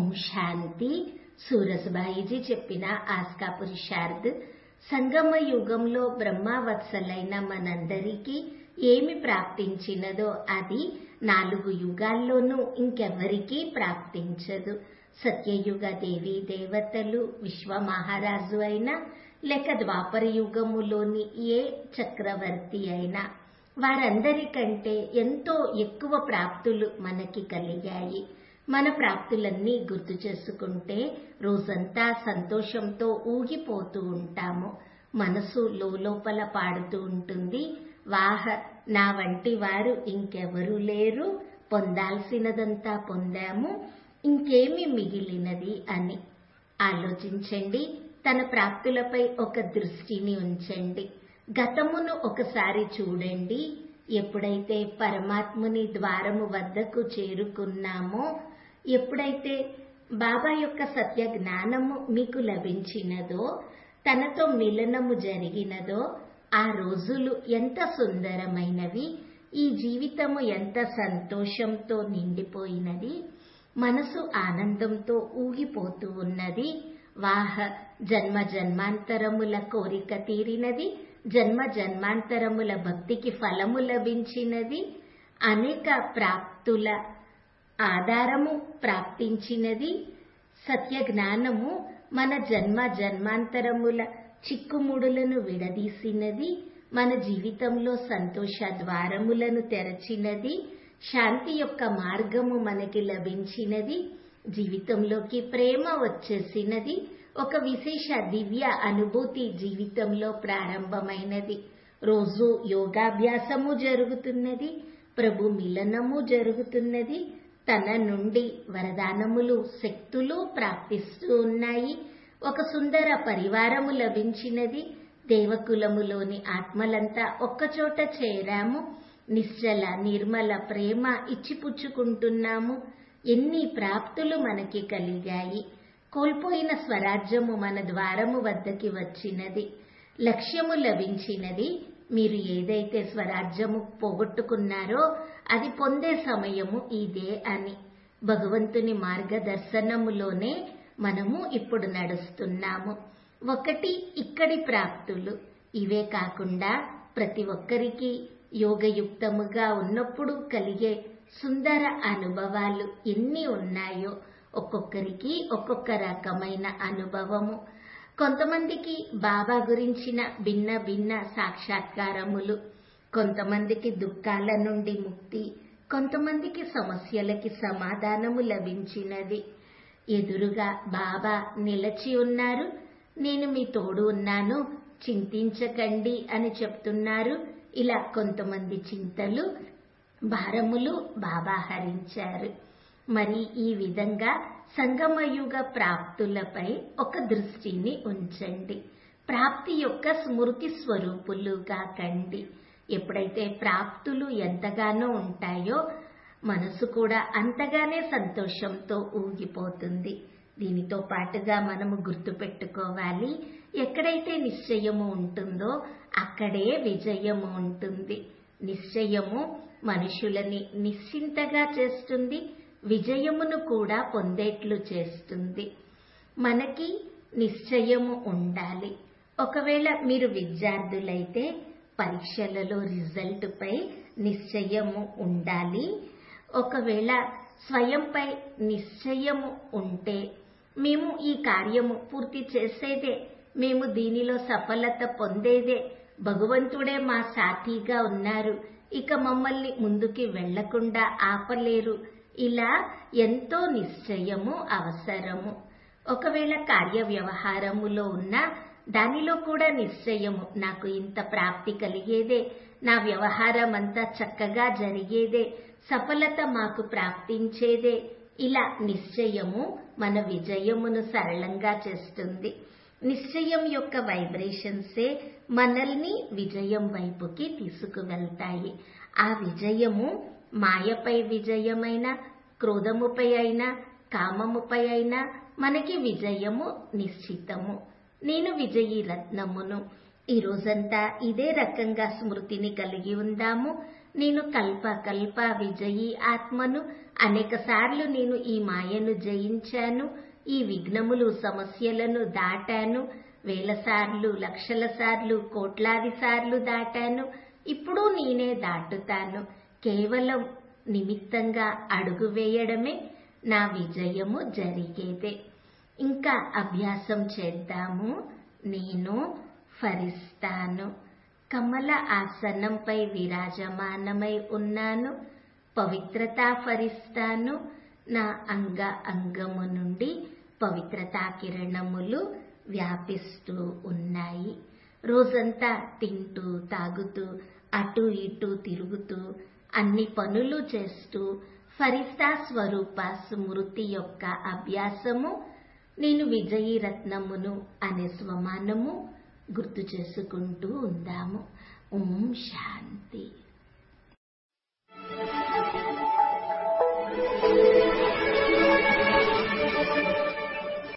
శాంతి సూరజ్బాయిజీ చెప్పిన ఆస్కా పురుషార్థ్ సంగమ యుగంలో బ్రహ్మవత్సలైన మనందరికీ ఏమి ప్రాప్తించినదో అది నాలుగు యుగాల్లోనూ ఇంకెవ్వరికీ ప్రాప్తించదు సత్యయుగ దేవీ దేవతలు విశ్వ మహారాజు అయినా లేక ద్వాపర యుగములోని ఏ చక్రవర్తి అయినా వారందరికంటే ఎంతో ఎక్కువ ప్రాప్తులు మనకి కలిగాయి మన ప్రాప్తులన్నీ గుర్తు చేసుకుంటే రోజంతా సంతోషంతో ఊగిపోతూ ఉంటాము మనసు లోపల పాడుతూ ఉంటుంది వాహ నా వంటి వారు ఇంకెవరూ లేరు పొందాల్సినదంతా పొందాము ఇంకేమి మిగిలినది అని ఆలోచించండి తన ప్రాప్తులపై ఒక దృష్టిని ఉంచండి గతమును ఒకసారి చూడండి ఎప్పుడైతే పరమాత్ముని ద్వారము వద్దకు చేరుకున్నామో ఎప్పుడైతే బాబా యొక్క సత్య జ్ఞానము మీకు లభించినదో తనతో మిలనము జరిగినదో ఆ రోజులు ఎంత సుందరమైనవి ఈ జీవితము ఎంత సంతోషంతో నిండిపోయినది మనసు ఆనందంతో ఊగిపోతూ ఉన్నది వాహ జన్మ జన్మాంతరముల కోరిక తీరినది జన్మ జన్మాంతరముల భక్తికి ఫలము లభించినది అనేక ప్రాప్తుల ఆధారము ప్రాప్తించినది సత్య జ్ఞానము మన జన్మ జన్మాంతరముల చిక్కుముడులను విడదీసినది మన జీవితంలో సంతోష ద్వారములను తెరచినది శాంతి యొక్క మార్గము మనకి లభించినది జీవితంలోకి ప్రేమ వచ్చేసినది ఒక విశేష దివ్య అనుభూతి జీవితంలో ప్రారంభమైనది రోజు యోగాభ్యాసము జరుగుతున్నది ప్రభు మిలనము జరుగుతున్నది తన నుండి వరదానములు శక్తులు ప్రాప్తిస్తూ ఉన్నాయి ఒక సుందర పరివారము లభించినది దేవకులములోని ఆత్మలంతా ఒక్కచోట చేరాము నిశ్చల నిర్మల ప్రేమ ఇచ్చిపుచ్చుకుంటున్నాము ఎన్ని ప్రాప్తులు మనకి కలిగాయి కోల్పోయిన స్వరాజ్యము మన ద్వారము వద్దకి వచ్చినది లక్ష్యము లభించినది మీరు ఏదైతే స్వరాజ్యము పోగొట్టుకున్నారో అది పొందే సమయము ఇదే అని భగవంతుని మార్గదర్శనములోనే మనము ఇప్పుడు నడుస్తున్నాము ఒకటి ఇక్కడి ప్రాప్తులు ఇవే కాకుండా ప్రతి ఒక్కరికి యోగయుక్తముగా ఉన్నప్పుడు కలిగే సుందర అనుభవాలు ఎన్ని ఉన్నాయో ఒక్కొక్కరికి ఒక్కొక్క రకమైన అనుభవము కొంతమందికి బాబా గురించిన భిన్న భిన్న సాక్షాత్కారములు కొంతమందికి దుఃఖాల నుండి ముక్తి కొంతమందికి సమస్యలకి సమాధానము లభించినది ఎదురుగా బాబా నిలచి ఉన్నారు నేను మీ తోడు ఉన్నాను చింతించకండి అని చెప్తున్నారు ఇలా కొంతమంది చింతలు భారములు బాబా హరించారు మరి ఈ విధంగా సంగమయుగ ప్రాప్తులపై ఒక దృష్టిని ఉంచండి ప్రాప్తి యొక్క స్మృతి స్వరూపులుగా కండి ఎప్పుడైతే ప్రాప్తులు ఎంతగానో ఉంటాయో మనసు కూడా అంతగానే సంతోషంతో ఊగిపోతుంది దీనితో పాటుగా మనము గుర్తుపెట్టుకోవాలి ఎక్కడైతే నిశ్చయము ఉంటుందో అక్కడే విజయము ఉంటుంది నిశ్చయము మనుషులని నిశ్చింతగా చేస్తుంది విజయమును కూడా పొందేట్లు చేస్తుంది మనకి నిశ్చయము ఉండాలి ఒకవేళ మీరు విద్యార్థులైతే పరీక్షలలో రిజల్ట్పై నిశ్చయము ఉండాలి ఒకవేళ స్వయంపై నిశ్చయము ఉంటే మేము ఈ కార్యము పూర్తి చేసేదే మేము దీనిలో సఫలత పొందేదే భగవంతుడే మా సాథీగా ఉన్నారు ఇక మమ్మల్ని ముందుకి వెళ్లకుండా ఆపలేరు ఇలా ఎంతో నిశ్చయము అవసరము ఒకవేళ కార్య వ్యవహారములో ఉన్న దానిలో కూడా నిశ్చయము నాకు ఇంత ప్రాప్తి కలిగేదే నా వ్యవహారం అంతా చక్కగా జరిగేదే సఫలత మాకు ప్రాప్తించేదే ఇలా నిశ్చయము మన విజయమును సరళంగా చేస్తుంది నిశ్చయం యొక్క వైబ్రేషన్సే మనల్ని విజయం వైపుకి తీసుకువెళ్తాయి ఆ విజయము మాయపై విజయమైన క్రోధముపై అయినా కామముపై అయినా మనకి విజయము నిశ్చితము నేను విజయీ రత్నమును ఈ రోజంతా ఇదే రకంగా స్మృతిని కలిగి ఉందాము నేను కల్ప కల్ప విజయి ఆత్మను అనేక సార్లు నేను ఈ మాయను జయించాను ఈ విఘ్నములు సమస్యలను దాటాను వేల సార్లు లక్షల సార్లు కోట్లాది సార్లు దాటాను ఇప్పుడు నేనే దాటుతాను కేవలం నిమిత్తంగా అడుగు వేయడమే నా విజయము జరిగేదే ఇంకా అభ్యాసం చేద్దాము నేను ఫరిస్తాను కమల ఆసనంపై విరాజమానమై ఉన్నాను పవిత్రత ఫరిస్తాను నా అంగ అంగము నుండి పవిత్రతా కిరణములు వ్యాపిస్తూ ఉన్నాయి రోజంతా తింటూ తాగుతూ అటు ఇటు తిరుగుతూ అన్ని పనులు చేస్తూ ఫరిస్తా స్వరూప స్మృతి యొక్క అభ్యాసము నేను విజయీ రత్నమును అనే స్వమానము గుర్తు చేసుకుంటూ ఉందాము ఓం శాంతి